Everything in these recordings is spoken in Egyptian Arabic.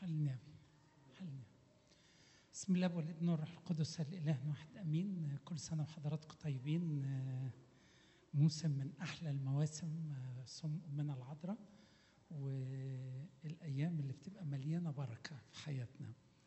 حلنا حلنا بسم الله والابن والروح القدس الاله واحد امين كل سنه وحضراتكم طيبين آه، موسم من احلى المواسم آه، صوم امنا العذراء والايام اللي بتبقى مليانه بركه في حياتنا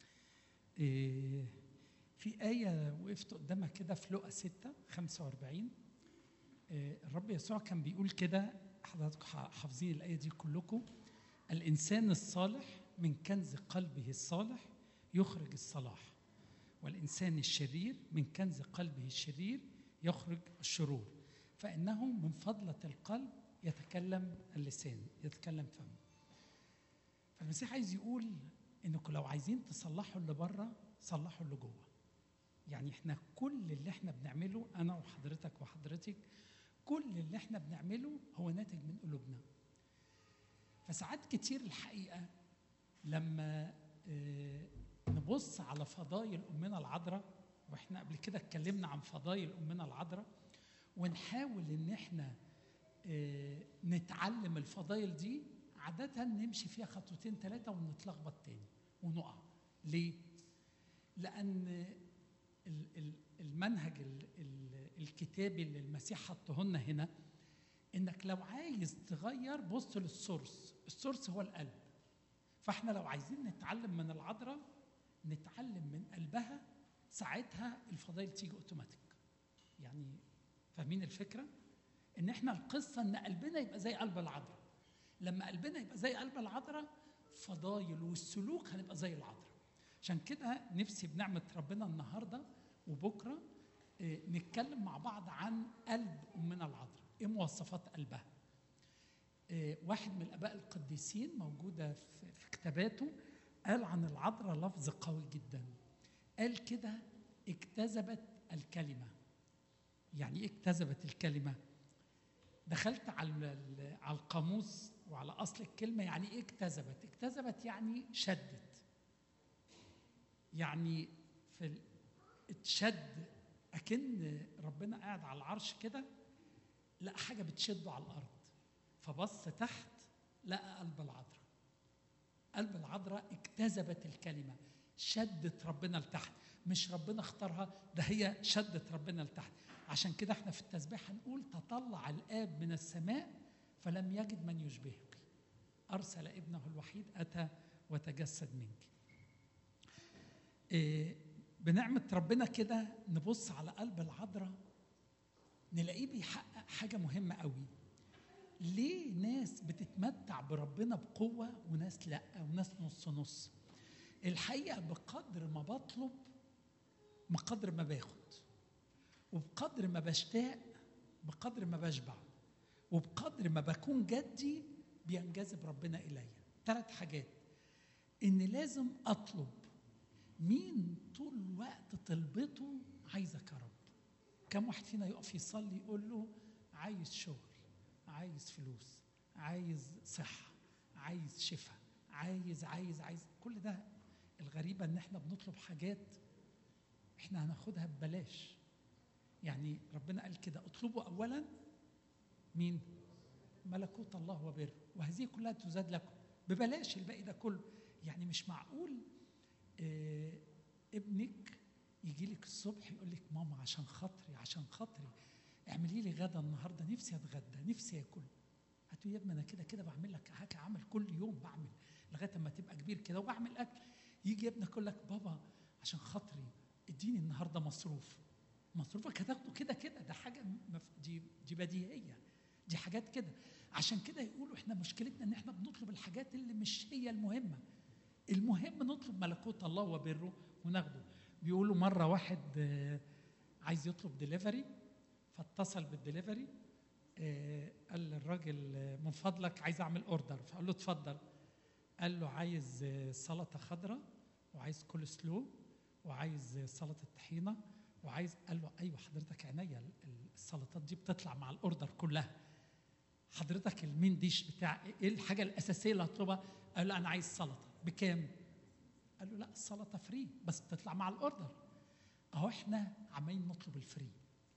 آه، في آية وقفت قدامها كده في لقا 6 45 آه، الرب يسوع كان بيقول كده حضراتكم ح- حافظين الآية دي كلكم الإنسان الصالح من كنز قلبه الصالح يخرج الصلاح والإنسان الشرير من كنز قلبه الشرير يخرج الشرور فإنه من فضلة القلب يتكلم اللسان يتكلم فم فالمسيح عايز يقول انكم لو عايزين تصلحوا اللي بره صلحوا اللي جوه يعني احنا كل اللي احنا بنعمله انا وحضرتك وحضرتك كل اللي احنا بنعمله هو ناتج من قلوبنا فساعات كتير الحقيقه لما آه، نبص على فضايل امنا العذراء واحنا قبل كده اتكلمنا عن فضايل امنا العذراء ونحاول ان احنا آه، نتعلم الفضايل دي عادة نمشي فيها خطوتين ثلاثة ونتلخبط تاني ونقع ليه؟ لأن ال- ال- المنهج ال- ال- الكتابي اللي المسيح حطه لنا هنا انك لو عايز تغير بص للسورس السورس هو القلب فاحنا لو عايزين نتعلم من العذراء نتعلم من قلبها ساعتها الفضائل تيجي اوتوماتيك يعني فاهمين الفكره ان احنا القصه ان قلبنا يبقى زي قلب العذراء لما قلبنا يبقى زي قلب العذراء فضايل والسلوك هنبقى زي العذراء عشان كده نفسي بنعمه ربنا النهارده وبكره آه، نتكلم مع بعض عن قلب امنا العذراء ايه مواصفات قلبها آه، واحد من الاباء القديسين موجوده في في كتاباته قال عن العذراء لفظ قوي جدا قال كده اكتذبت الكلمه يعني ايه اكتذبت الكلمه دخلت على ال- على القاموس وعلى اصل الكلمه يعني ايه اكتذبت اكتذبت يعني شدت يعني في ال- اتشد اكن ربنا قاعد على العرش كده لقى حاجه بتشده على الارض فبص تحت لقى قلب العذراء قلب العذراء اكتذبت الكلمه شدت ربنا لتحت مش ربنا اختارها ده هي شدت ربنا لتحت عشان كده احنا في التسبيح هنقول تطلع الاب من السماء فلم يجد من يشبهك ارسل ابنه الوحيد اتى وتجسد منك إيه بنعمه ربنا كده نبص على قلب العذراء نلاقيه بيحقق حاجه مهمه قوي ليه ناس بتتمتع بربنا بقوه وناس لا وناس نص نص الحقيقه بقدر ما بطلب بقدر ما باخد وبقدر ما بشتاق بقدر ما بشبع وبقدر ما بكون جدي بينجذب ربنا الي ثلاث حاجات ان لازم اطلب مين طول الوقت طلبته عايزك يا رب كم واحد فينا يقف يصلي يقول له عايز شغل عايز فلوس عايز صحة عايز شفاء عايز عايز عايز كل ده الغريبة ان احنا بنطلب حاجات احنا هناخدها ببلاش يعني ربنا قال كده اطلبوا اولا مين ملكوت الله وبره وهذه كلها تزاد لكم ببلاش الباقي ده كله يعني مش معقول آه ابنك يجي لك الصبح يقول لك ماما عشان خاطري عشان خاطري اعملي لي غدا النهارده نفسي اتغدى نفسي اكل هاتوا يا ابني انا كده كده بعمل لك حاجه عمل كل يوم بعمل لغايه اما تبقى كبير كده وبعمل اكل يجي ابنك يقول لك بابا عشان خاطري اديني النهارده مصروف مصروفك هتاخده كده كده ده حاجه مف... دي دي بديهيه دي حاجات كده عشان كده يقولوا احنا مشكلتنا ان احنا بنطلب الحاجات اللي مش هي المهمه المهم نطلب ملكوت الله وبره وناخده بيقولوا مره واحد آه، عايز يطلب ديليفري فاتصل بالدليفري آه، قال للراجل آه، من فضلك عايز اعمل اوردر فقال له اتفضل قال له عايز آه، سلطه خضراء وعايز كول سلو وعايز آه، سلطه طحينه وعايز قال له ايوه حضرتك عينيا ال- ال- السلطات دي بتطلع مع الاوردر كلها حضرتك المين ديش بتاع ايه الحاجه الاساسيه اللي هطلبها قال له انا عايز سلطه بكام قال له لا السلطه فري بس بتطلع مع الاوردر اهو احنا عمالين نطلب الفري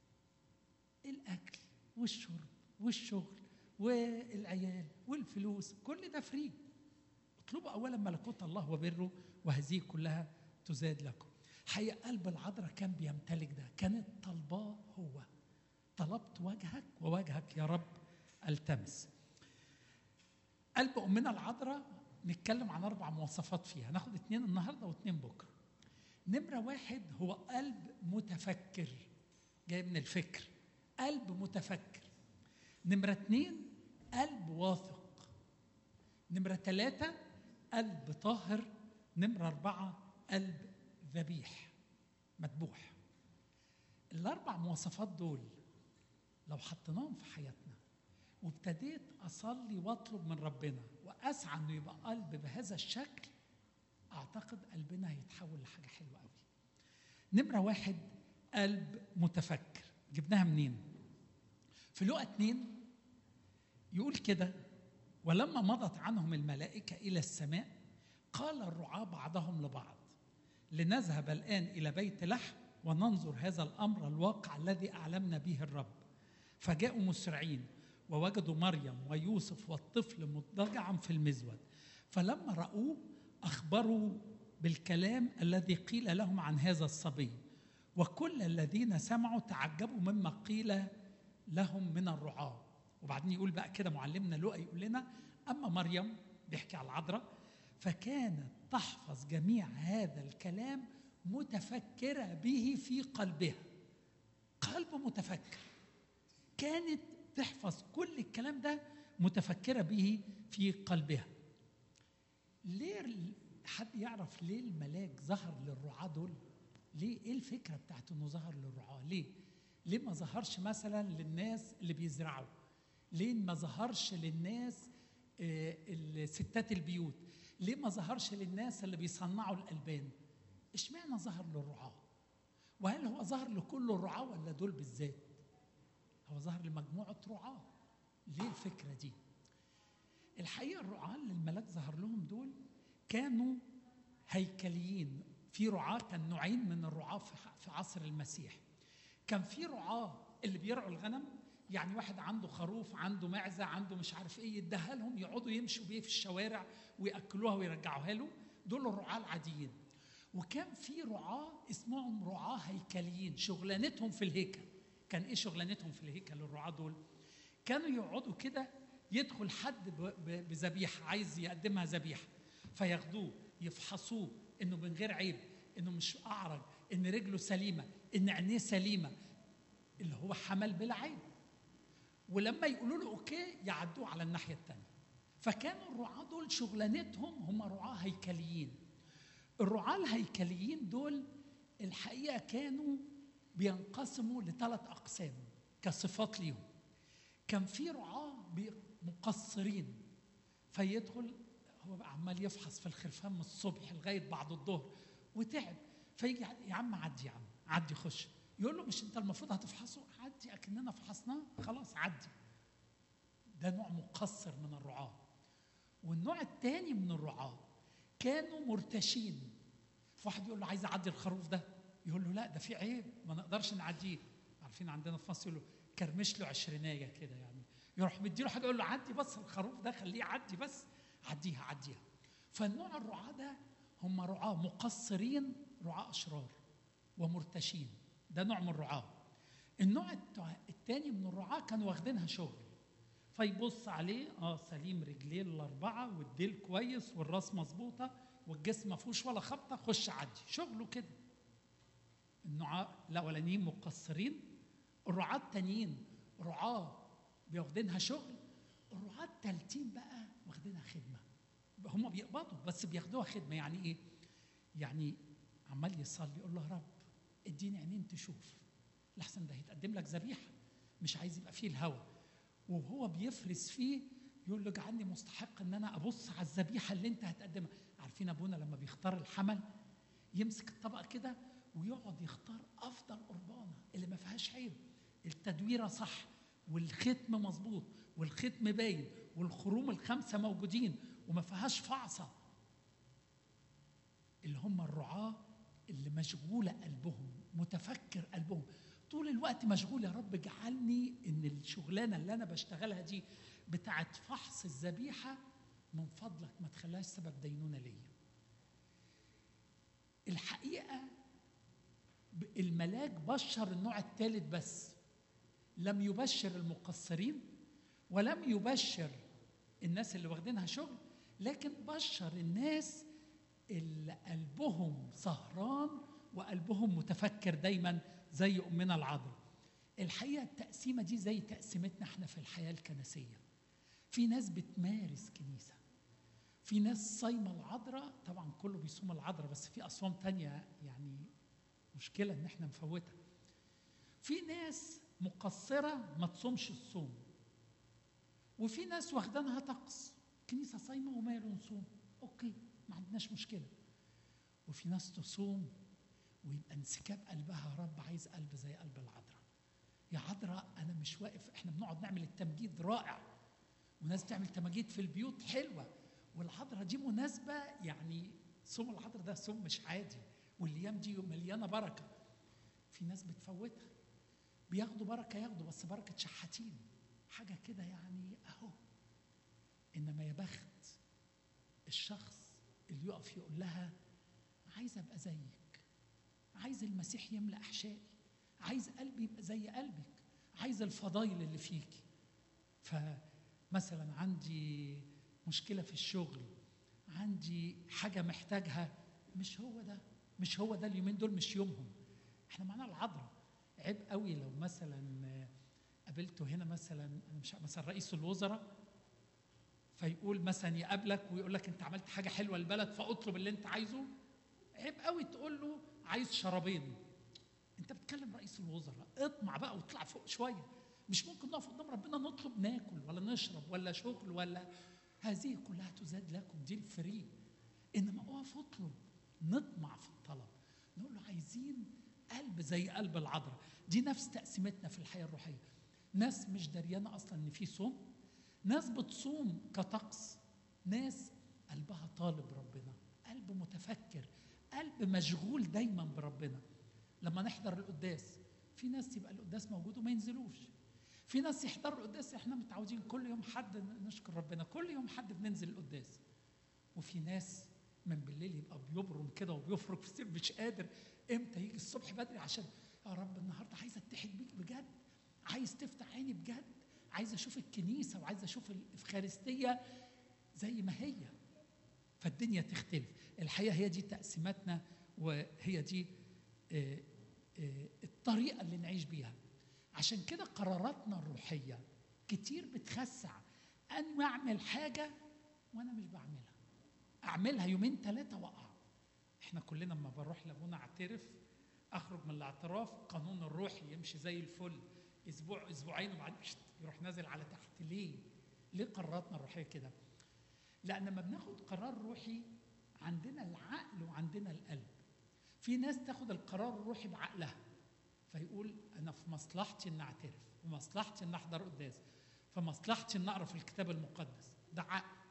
الاكل والشرب والشغل والعيال والفلوس كل ده فري اطلبوا اولا ملكوت الله وبره وهذه كلها تزاد لكم حقيقة قلب العذراء كان بيمتلك ده كانت طلباه هو طلبت وجهك ووجهك يا رب التمس قلب امنا العذراء نتكلم عن اربع مواصفات فيها ناخد اتنين النهارده واتنين بكره نمره واحد هو قلب متفكر جاي من الفكر قلب متفكر نمره اتنين قلب واثق نمره ثلاثه قلب طاهر نمره اربعه قلب ذبيح مذبوح الاربع مواصفات دول لو حطيناهم في حياتنا وابتديت اصلي واطلب من ربنا واسعى انه يبقى قلب بهذا الشكل اعتقد قلبنا هيتحول لحاجه حلوه قوي نمره واحد قلب متفكر جبناها منين في لقا اتنين يقول كده ولما مضت عنهم الملائكه الى السماء قال الرعاة بعضهم لبعض لنذهب الان الى بيت لحم وننظر هذا الامر الواقع الذي اعلمنا به الرب فجاءوا مسرعين ووجدوا مريم ويوسف والطفل مضطجعا في المزود فلما رأوه أخبروا بالكلام الذي قيل لهم عن هذا الصبي وكل الذين سمعوا تعجبوا مما قيل لهم من الرعاة وبعدين يقول بقى كده معلمنا لؤى يقول لنا أما مريم بيحكي على العذراء فكانت تحفظ جميع هذا الكلام متفكرة به في قلبها قلب متفكر كانت تحفظ كل الكلام ده متفكرة به في قلبها ليه حد يعرف ليه الملاك ظهر للرعاة دول ليه ايه الفكرة بتاعت انه ظهر للرعاة ليه ليه ما ظهرش مثلا للناس اللي بيزرعوا ليه ما ظهرش للناس آه، ستات البيوت ليه ما ظهرش للناس اللي بيصنعوا الألبان اشمعنى ظهر للرعاة وهل هو ظهر لكل الرعاة ولا دول بالذات هو ظهر لمجموعة رعاة ليه الفكرة دي الحقيقة الرعاة اللي الملاك ظهر لهم دول كانوا هيكليين في رعاة كان نوعين من الرعاة في عصر المسيح كان في رعاة اللي بيرعوا الغنم يعني واحد عنده خروف عنده معزة عنده مش عارف ايه يديها لهم يقعدوا يمشوا بيه في الشوارع ويأكلوها ويرجعوها له دول الرعاة العاديين وكان في رعاة اسمهم رعاة هيكليين شغلانتهم في الهيكل كان ايه شغلانتهم في الهيكل الرعاة دول كانوا يقعدوا كده يدخل حد بذبيحة عايز يقدمها ذبيحة فياخدوه يفحصوه انه من غير عيب انه مش اعرج ان رجله سليمه ان عينيه سليمه اللي هو حمل بلا عيب ولما يقولوا له اوكي يعدوه على الناحيه الثانيه فكانوا الرعاة دول شغلانتهم هم رعاة هيكليين الرعاة الهيكليين دول الحقيقة كانوا بينقسموا لثلاث أقسام كصفات ليهم كان في رعاة مقصرين فيدخل هو بقى عمال يفحص في الخرفان من الصبح لغاية بعد الظهر وتعب فيجي يا عم عدي يا عم عدي خش يقول له مش انت المفروض هتفحصه عدي اكننا فحصناه خلاص عدي ده نوع مقصر من الرعاة والنوع الثاني من الرعاة كانوا مرتشين فواحد يقول له عايز اعدي الخروف ده يقول له لا ده في عيب ما نقدرش نعديه عارفين عندنا في مصر يقول له كرمش له عشرينيه كده يعني يروح مديله حاجه يقول له عدي بس الخروف ده خليه يعدي بس عديها عديها فالنوع الرعاة ده هم رعاة مقصرين رعاة أشرار ومرتشين ده نوع من الرعاة النوع الثاني من الرعاة كانوا واخدينها شغل فيبص عليه اه سليم رجليه الاربعه والديل كويس والراس مظبوطه والجسم ما فيهوش ولا خبطه خش عدي شغله كده النوع الاولانيين مقصرين الرعاة التانيين رعاة بياخدينها شغل الرعاة التالتين بقى واخدينها خدمة هم بيقبضوا بس بياخدوها خدمة يعني ايه؟ يعني عمال يصلي يقول له يا رب اديني عينين تشوف لحسن ده هيتقدم لك ذبيحة مش عايز يبقى فيه الهوى وهو بيفرس فيه يقول له اجعلني مستحق ان انا ابص على الذبيحه اللي انت هتقدمها عارفين ابونا لما بيختار الحمل يمسك الطبق كده ويقعد يختار افضل قربانه اللي ما فيهاش عيب التدويره صح والختم مظبوط والختم باين والخروم الخمسه موجودين وما فيهاش فعصه اللي هم الرعاه اللي مشغوله قلبهم متفكر قلبهم طول الوقت مشغول يا رب اجعلني ان الشغلانه اللي انا بشتغلها دي بتاعت فحص الذبيحه من فضلك ما تخليهاش سبب دينونه ليا الحقيقه ب- الملاك بشر النوع الثالث بس لم يبشر المقصرين ولم يبشر الناس اللي واخدينها شغل لكن بشر الناس اللي قلبهم سهران وقلبهم متفكر دايما زي امنا العذراء الحقيقه التقسيمه دي زي تقسيمتنا احنا في الحياه الكنسيه في ناس بتمارس كنيسه في ناس صايمه العذراء طبعا كله بيصوم العذراء بس في اصوام تانية يعني مشكله ان احنا نفوتها في ناس مقصره ما تصومش الصوم وفي ناس واخدانها طقس كنيسه صايمه وماله نصوم اوكي ما عندناش مشكله وفي ناس تصوم ويبقى انسكاب قلبها يا رب عايز قلب زي قلب العذراء يا عذراء انا مش واقف احنا بنقعد نعمل التمجيد رائع وناس بتعمل تماجيد في البيوت حلوه والعذراء دي مناسبه يعني صوم العذراء ده صوم مش عادي والايام دي مليانه بركه في ناس بتفوتها بياخدوا بركه ياخدوا بس بركه شحاتين حاجه كده يعني اهو انما يا بخت الشخص اللي يقف يقول لها عايز ابقى زيك عايز المسيح يملا احشائي عايز قلبي يبقى زي قلبك عايز الفضايل اللي فيكي فمثلا عندي مشكله في الشغل عندي حاجه محتاجها مش هو ده مش هو ده اليومين دول مش يومهم احنا معانا العذراء عيب قوي لو مثلا آه، قابلته هنا مثلا انا مش عارف، مثلا رئيس الوزراء فيقول مثلا يقابلك ويقول لك انت عملت حاجه حلوه للبلد فاطلب اللي انت عايزه عيب قوي تقول له عايز شرابين انت بتكلم رئيس الوزراء اطمع بقى واطلع فوق شويه مش ممكن نقف قدام ربنا نطلب ناكل ولا نشرب ولا شغل ولا هذه كلها تزاد لكم دي الفري انما اقف اطلب نطمع في الطلب نقول له عايزين قلب زي قلب العذراء دي نفس تقسيمتنا في الحياه الروحيه ناس مش دريانه اصلا ان في صوم ناس بتصوم كطقس ناس قلبها طالب ربنا قلب متفكر قلب مشغول دايما بربنا لما نحضر القداس في ناس يبقى القداس موجود وما ينزلوش في ناس يحضروا القداس احنا متعودين كل يوم حد نشكر ربنا كل يوم حد بننزل القداس وفي ناس من بالليل يبقى بيبرم كده وبيفرك في السير مش قادر امتى يجي الصبح بدري عشان يا رب النهارده عايز اتحد بيك بجد عايز تفتح عيني بجد عايز اشوف الكنيسه وعايز اشوف الافخارستيه زي ما هي فالدنيا تختلف الحقيقه هي دي تقسيماتنا وهي دي آه، آه، الطريقه اللي نعيش بيها عشان كده قراراتنا الروحيه كتير بتخسع ان اعمل حاجه وانا مش بعملها اعملها يومين ثلاثه واقع احنا كلنا لما بروح لابونا اعترف اخرج من الاعتراف قانون الروح يمشي زي الفل اسبوع اسبوعين وبعدين شت، يروح نازل على تحت ليه ليه قراراتنا الروحيه كده لان لما بناخد قرار روحي عندنا العقل وعندنا القلب في ناس تاخد القرار الروحي بعقلها فيقول انا في مصلحتي ان اعترف في مصلحتي ان احضر قداس في مصلحتي ان اقرا في الكتاب المقدس ده عقل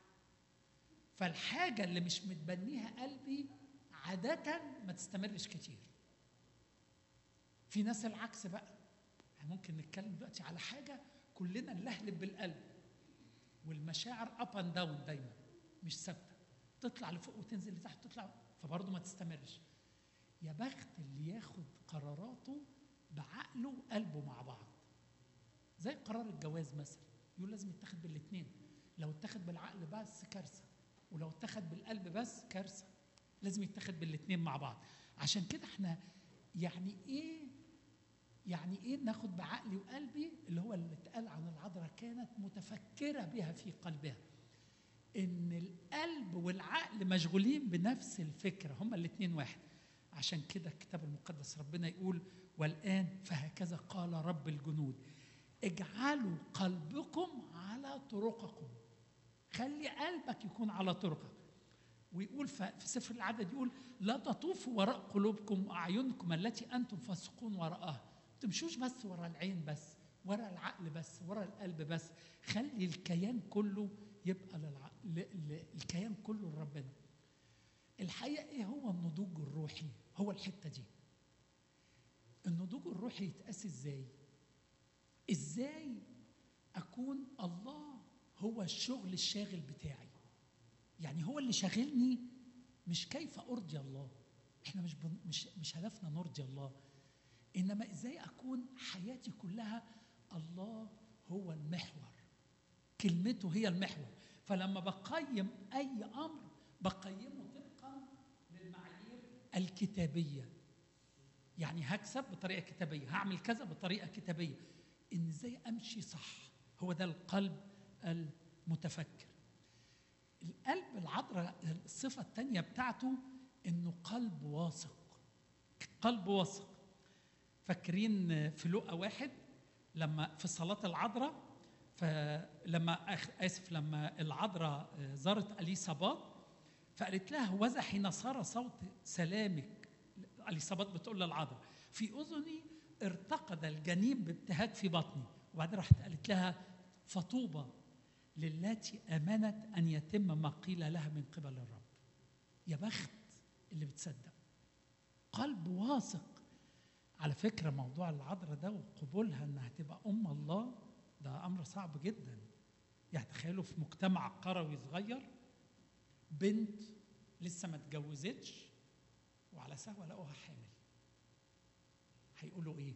فالحاجه اللي مش متبنيها قلبي عاده ما تستمرش كتير في ناس العكس بقى يعني ممكن نتكلم دلوقتي على حاجه كلنا نلهلب بالقلب والمشاعر اب اند داون دايما مش ثابته تطلع لفوق وتنزل لتحت تطلع فبرضه ما تستمرش يا بخت اللي ياخد قراراته بعقله وقلبه مع بعض زي قرار الجواز مثلا يقول لازم يتاخد بالاثنين لو اتاخد بالعقل بس كارثه ولو اتاخد بالقلب بس كارثه لازم يتاخد بالاثنين مع بعض عشان كده احنا يعني ايه يعني ايه ناخد بعقلي وقلبي اللي هو اللي اتقال عن العذراء كانت متفكره بها في قلبها ان القلب والعقل مشغولين بنفس الفكره هما الاثنين واحد عشان كده الكتاب المقدس ربنا يقول والان فهكذا قال رب الجنود اجعلوا قلبكم على طرقكم خلي قلبك يكون على طرقك ويقول ف- في سفر العدد يقول لا تطوفوا وراء قلوبكم واعينكم التي انتم فاسقون وراءها ما تمشوش بس وراء العين بس وراء العقل بس وراء القلب بس خلي الكيان كله يبقى للع... ل... ل... الكيان كله لربنا الحقيقه ايه هو النضوج الروحي هو الحته دي النضوج الروحي يتقاس ازاي ازاي اكون الله هو الشغل الشاغل بتاعي يعني هو اللي شاغلني مش كيف ارضي الله احنا مش بن مش مش هدفنا نرضي الله انما ازاي اكون حياتي كلها الله هو المحور كلمته هي المحور فلما بقيم اي امر بقيمه طبقا للمعايير الكتابيه يعني هكسب بطريقه كتابيه هعمل كذا بطريقه كتابيه ان ازاي امشي صح هو ده القلب المتفكر القلب العذراء الصفه الثانيه بتاعته انه قلب واثق قلب واثق فاكرين في لقا واحد لما في صلاه العذراء فلما اسف لما العذراء زارت اليصابات فقالت لها وذا حين صار صوت سلامك اليصابات بتقول للعذراء في اذني ارتقد الجنين بابتهاج في بطني وبعدين راحت قالت لها فطوبى للاتي امنت ان يتم ما قيل لها من قبل الرب يا بخت اللي بتصدق قلب واثق على فكره موضوع العذراء ده وقبولها انها تبقى ام الله ده امر صعب جدا يعني تخيلوا في مجتمع قروي صغير بنت لسه ما اتجوزتش وعلى سهوه لقوها حامل هيقولوا ايه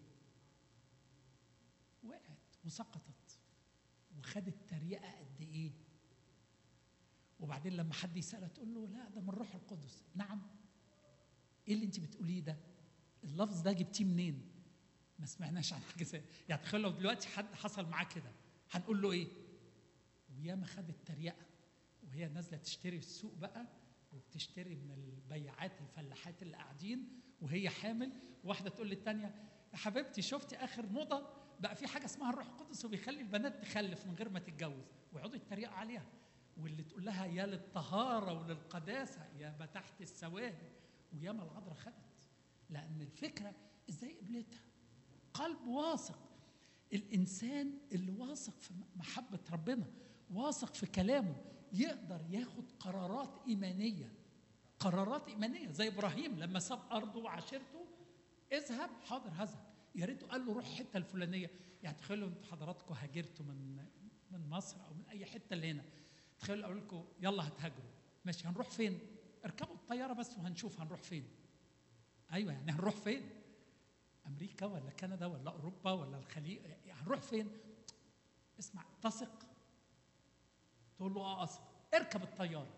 وقعت وسقطت وخدت تريقه قد ايه وبعدين لما حد يسالها تقول له لا ده من روح القدس نعم ايه اللي انت بتقوليه ده اللفظ ده جبتيه منين ما سمعناش عن حاجه زي يعني تخيل لو دلوقتي حد حصل معاه كده هنقول له ايه وياما خدت تريقه وهي نازله تشتري في السوق بقى وبتشتري من البياعات الفلاحات اللي قاعدين وهي حامل واحده تقول للتانيه يا حبيبتي شفتي اخر موضه بقى في حاجه اسمها الروح القدس وبيخلي البنات تخلف من غير ما تتجوز ويقعدوا يتريقوا عليها واللي تقول لها يا للطهاره وللقداسه يا ما تحت السواد وياما العذراء خدت لان الفكره ازاي قبلتها قلب واثق الانسان اللي واثق في محبه ربنا واثق في كلامه يقدر ياخد قرارات ايمانيه قرارات ايمانيه زي ابراهيم لما ساب ارضه وعشيرته اذهب حاضر هذهب يا ريته قال له روح الحته الفلانيه يعني تخيلوا انتوا حضراتكم هاجرتوا من من مصر او من اي حته اللي هنا تخيلوا اقول لكم يلا هتهاجروا ماشي هنروح فين؟ اركبوا الطياره بس وهنشوف هنروح فين ايوه يعني هنروح فين؟ امريكا ولا كندا ولا اوروبا ولا الخليج يعني هنروح فين؟ اسمع تثق تقول له اه اثق اركب الطياره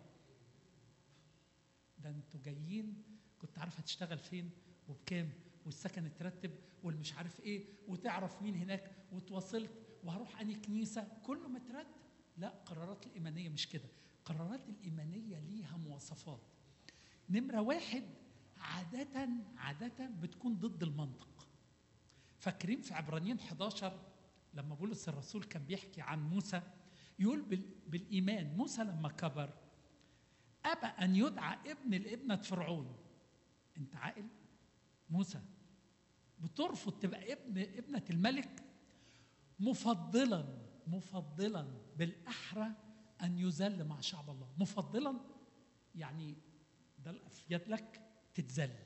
ده انتوا جايين كنت عارف هتشتغل فين وبكام والسكن اترتب والمش عارف ايه وتعرف مين هناك وتواصلت وهروح اني كنيسه كله مترتب لا قرارات الايمانيه مش كده قرارات الايمانيه ليها مواصفات نمره واحد عاده عاده بتكون ضد المنطق فاكرين في عبرانيين 11 لما بولس الرسول كان بيحكي عن موسى يقول بالايمان موسى لما كبر ابى ان يدعى ابن لابنه فرعون انت عاقل موسى بترفض تبقى ابن ابنه الملك مفضلا مفضلا بالاحرى ان يذل مع شعب الله مفضلا يعني ده الافيد لك تتذل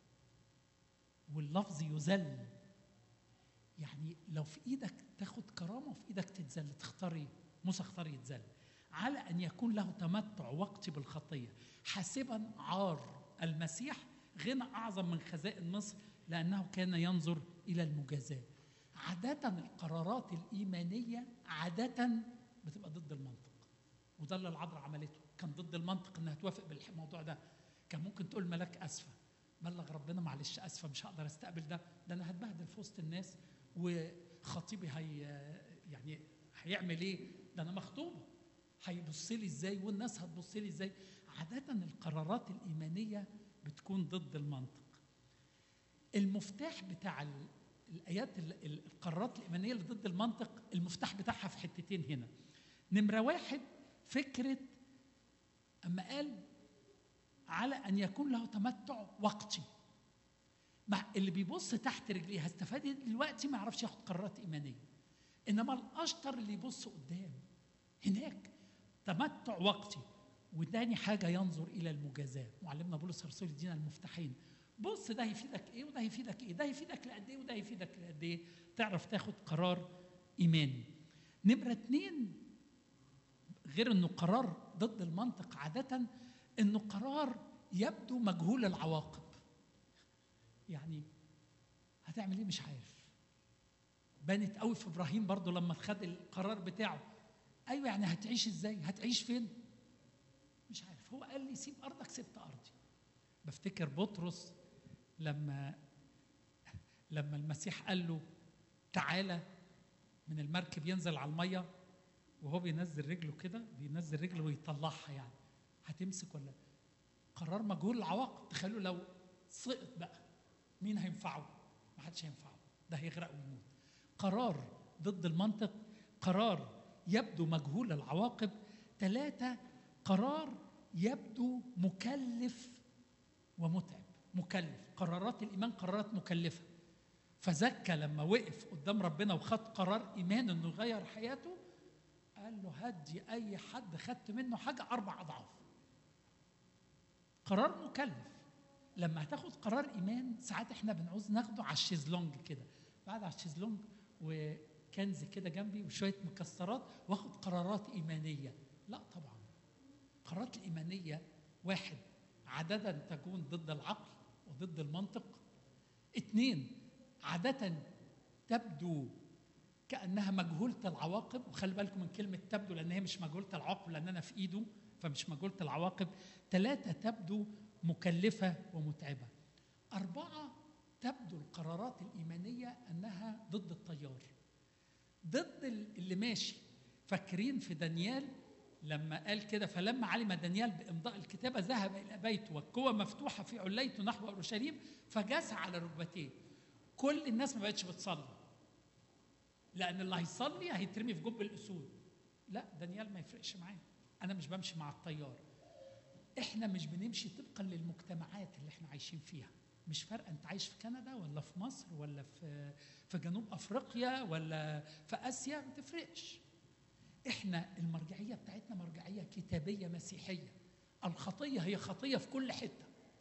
واللفظ يذل يعني لو في ايدك تاخد كرامه وفي ايدك تتذل تختار ايه؟ موسى اختار يتذل على ان يكون له تمتع وقتي بالخطيه حاسبا عار المسيح غنى اعظم من خزائن مصر لانه كان ينظر الى المجازاه عاده القرارات الايمانيه عاده بتبقى ضد المنطق وده اللي العذراء عملته كان ضد المنطق انها توافق بالموضوع ده كان ممكن تقول ملاك اسفه بلغ ربنا معلش اسفه مش هقدر استقبل ده ده انا هتبهدل في وسط الناس وخطيبي هي يعني هيعمل ايه ده انا مخطوبه هيبص لي ازاي والناس هتبص لي ازاي عاده القرارات الايمانيه بتكون ضد المنطق المفتاح بتاع الايات القرارات الايمانيه اللي ضد المنطق المفتاح بتاعها في حتتين هنا نمره واحد فكره اما قال على ان يكون له تمتع وقتي مع اللي بيبص تحت رجليه هستفاد دلوقتي ما يعرفش ياخد قرارات ايمانيه انما الاشطر اللي يبص قدام هناك تمتع وقتي وتاني حاجة ينظر إلى المجازاة معلمنا بولس الرسول يدينا المفتاحين بص ده هيفيدك إيه وده هيفيدك إيه ده هيفيدك لقد إيه وده هيفيدك لقد إيه تعرف تاخد قرار إيماني نمرة اتنين غير انه قرار ضد المنطق عاده انه قرار يبدو مجهول العواقب يعني هتعمل ايه مش عارف بانت قوي في ابراهيم برضه لما خد القرار بتاعه ايوه يعني هتعيش ازاي هتعيش فين مش عارف هو قال لي سيب ارضك سبت ارضي بفتكر بطرس لما لما المسيح قال له تعالى من المركب ينزل على الميه وهو بينزل رجله كده بينزل رجله ويطلعها يعني هتمسك ولا قرار مجهول العواقب تخيلوا لو سقط بقى مين هينفعه؟ ما حدش هينفعه ده هيغرق ويموت قرار ضد المنطق قرار يبدو مجهول العواقب ثلاثة قرار يبدو مكلف ومتعب مكلف قرارات الإيمان قرارات مكلفة فزكى لما وقف قدام ربنا وخد قرار إيمان إنه يغير حياته قال له هدي أي حد خدت منه حاجة أربع أضعاف قرار مكلف لما هتاخد قرار ايمان ساعات احنا بنعوز ناخده على الشيزلونج كده بعد على الشيزلونج وكنز كده جنبي وشويه مكسرات واخد قرارات ايمانيه لا طبعا القرارات الايمانيه واحد عادة تكون ضد العقل وضد المنطق اثنين عادة تبدو كأنها مجهولة العواقب وخلي بالكم من كلمة تبدو لأن هي مش مجهولة العواقب لأن أنا في إيده فمش مجهولة العواقب ثلاثة تبدو مكلفة ومتعبة أربعة تبدو القرارات الإيمانية أنها ضد التيار ضد اللي ماشي فاكرين في دانيال لما قال كده فلما علم دانيال بإمضاء الكتابة ذهب إلى بيته والقوة مفتوحة في عليته نحو أورشليم فجاس على ركبتيه كل الناس ما بقتش بتصلي لأن اللي هيصلي هيترمي في جب الأسود لا دانيال ما يفرقش معاه أنا مش بمشي مع التيار احنا مش بنمشي طبقا للمجتمعات اللي احنا عايشين فيها مش فارقه انت عايش في كندا ولا في مصر ولا في في جنوب افريقيا ولا في اسيا ما تفرقش احنا المرجعيه بتاعتنا مرجعيه كتابيه مسيحيه الخطيه هي خطيه في كل حته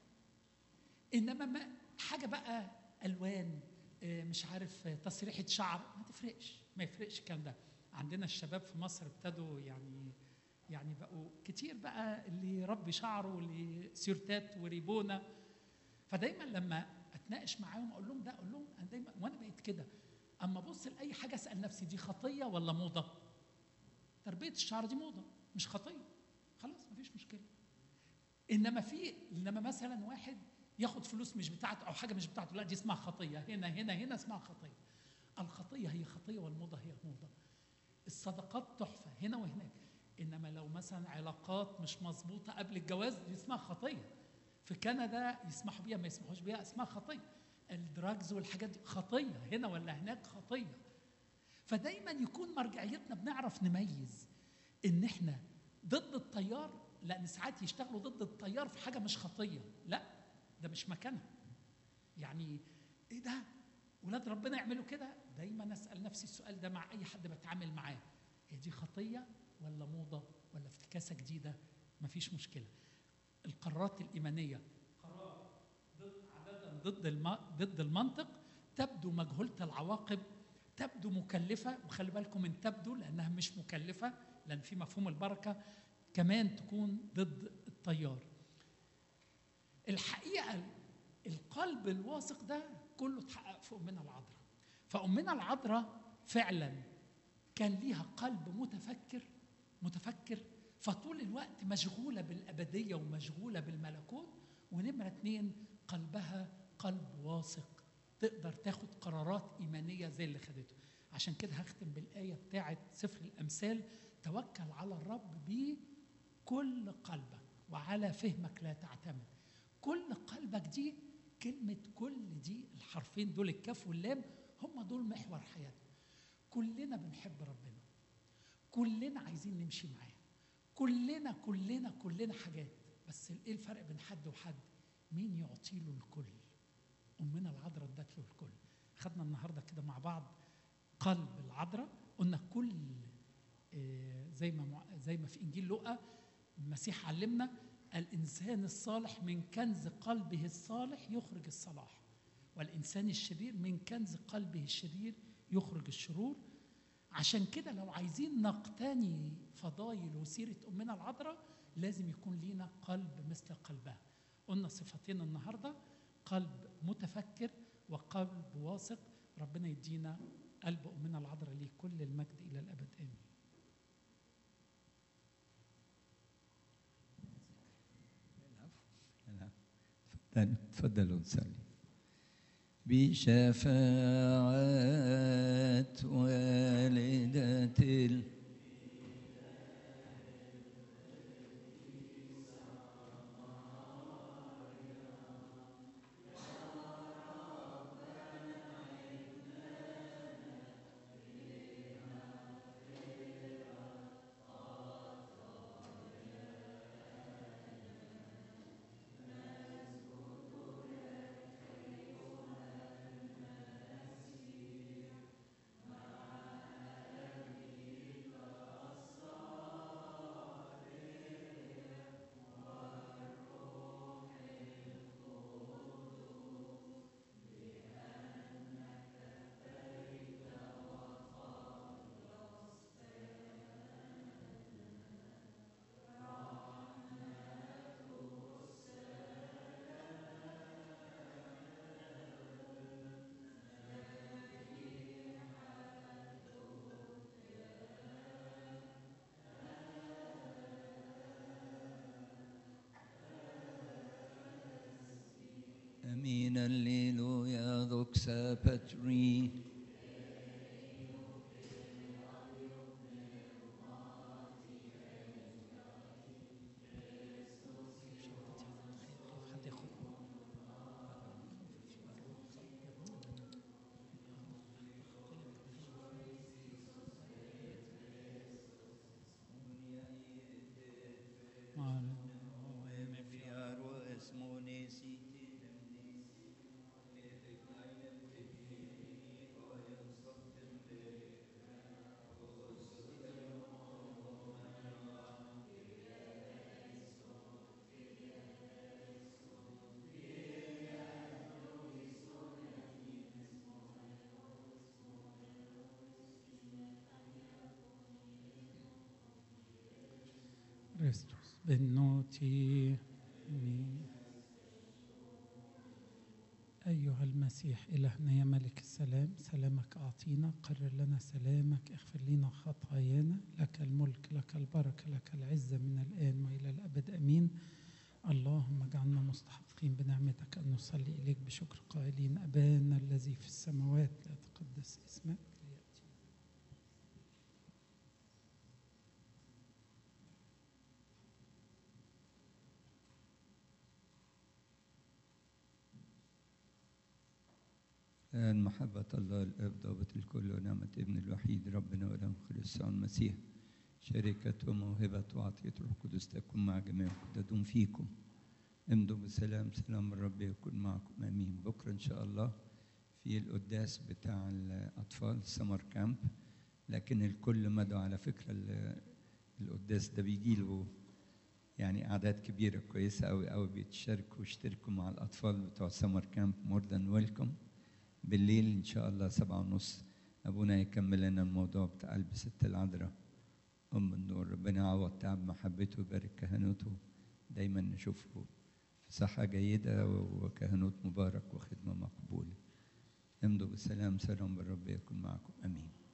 انما ما حاجه بقى الوان مش عارف تسريحه شعر ما تفرقش ما يفرقش الكلام ده عندنا الشباب في مصر ابتدوا يعني يعني بقوا كتير بقى اللي يربي شعره واللي سيرتات وريبونه فدايما لما اتناقش معاهم اقول لهم ده اقول لهم انا دايما وانا بقيت كده اما ابص لاي حاجه اسال نفسي دي خطيه ولا موضه؟ تربيه الشعر دي موضه مش خطيه خلاص مفيش مشكله انما في انما مثلا واحد ياخد فلوس مش بتاعته او حاجه مش بتاعته لا دي اسمها خطيه هنا هنا هنا اسمها خطيه الخطيه هي خطيه والموضه هي موضه الصدقات تحفه هنا وهناك انما لو مثلا علاقات مش مظبوطه قبل الجواز دي اسمها خطيه في كندا يسمحوا بيها ما يسمحوش بيها اسمها خطيه الدراجز والحاجات دي خطيه هنا ولا هناك خطيه فدايما يكون مرجعيتنا بنعرف نميز ان احنا ضد التيار لان ساعات يشتغلوا ضد التيار في حاجه مش خطيه لا ده مش مكانها يعني ايه ده ولاد ربنا يعملوا كده دايما اسال نفسي السؤال ده مع اي حد بتعامل معاه هي دي خطيه ولا موضة ولا افتكاسة جديدة مفيش مشكلة القرارات الإيمانية قرار ضد عادة ضد الم... ضد المنطق تبدو مجهولة العواقب تبدو مكلفة وخلي بالكم من تبدو لأنها مش مكلفة لأن في مفهوم البركة كمان تكون ضد التيار الحقيقة القلب الواثق ده كله اتحقق في أمنا العذراء فأمنا العذراء فعلا كان ليها قلب متفكر متفكر فطول الوقت مشغوله بالابديه ومشغوله بالملكوت ونمره اتنين قلبها قلب واثق تقدر تاخد قرارات ايمانيه زي اللي خدته عشان كده هختم بالايه بتاعه سفر الامثال توكل على الرب بكل قلبك وعلى فهمك لا تعتمد كل قلبك دي كلمه كل دي الحرفين دول الكاف واللام هم دول محور حياتنا كلنا بنحب ربنا كلنا عايزين نمشي معاه كلنا كلنا كلنا حاجات بس ايه الفرق بين حد وحد مين يعطي له الكل امنا العذراء ادت له الكل خدنا النهارده كده مع بعض قلب العذراء قلنا كل زي ما زي ما في انجيل لوقا المسيح علمنا الانسان الصالح من كنز قلبه الصالح يخرج الصلاح والانسان الشرير من كنز قلبه الشرير يخرج الشرور عشان كده لو عايزين نقتني فضايل وسيرة أمنا العذراء لازم يكون لينا قلب مثل قلبها قلنا صفتين النهاردة قلب متفكر وقلب واثق ربنا يدينا قلب أمنا العذراء ليه كل المجد إلى الأبد آمين تفضلوا تفضلوا نصلي بشفاعة والدة ال... أمين الليلويا دوكسا باتري حد ياخد كريستوس بنوتي أيها المسيح إلهنا يا ملك السلام سلامك أعطينا قرر لنا سلامك اغفر لنا خطايانا لك الملك لك البركة لك العزة من الآن وإلى الأبد أمين اللهم اجعلنا مستحقين بنعمتك أن نصلي إليك بشكر قائلين أبانا الذي في السماوات لا تقدس اسمك ليأتي الآن محبة الله الآب ضابط الكل ونعمة ابن الوحيد ربنا ولهم خلص المسيح شركة وموهبة وعطية الروح القدس تكون مع جميعكم تدوم فيكم امضوا بسلام سلام الرب يكون معكم امين بكره ان شاء الله في القداس بتاع الاطفال سمر كامب لكن الكل مدعو على فكره ال- القداس ده بيجي له يعني اعداد كبيره كويسه قوي قوي بيتشاركوا ويشتركوا مع الاطفال بتوع سمر كامب مور ذان ويلكم بالليل ان شاء الله سبعة ونص ابونا يكمل لنا الموضوع بتاع قلب ست العذراء ام النور ربنا يعوض تعب محبته ويبارك كهنوته دايما نشوفه في صحه جيده وكهنوت مبارك وخدمه مقبوله امضوا بالسلام سلام بالرب يكن معكم امين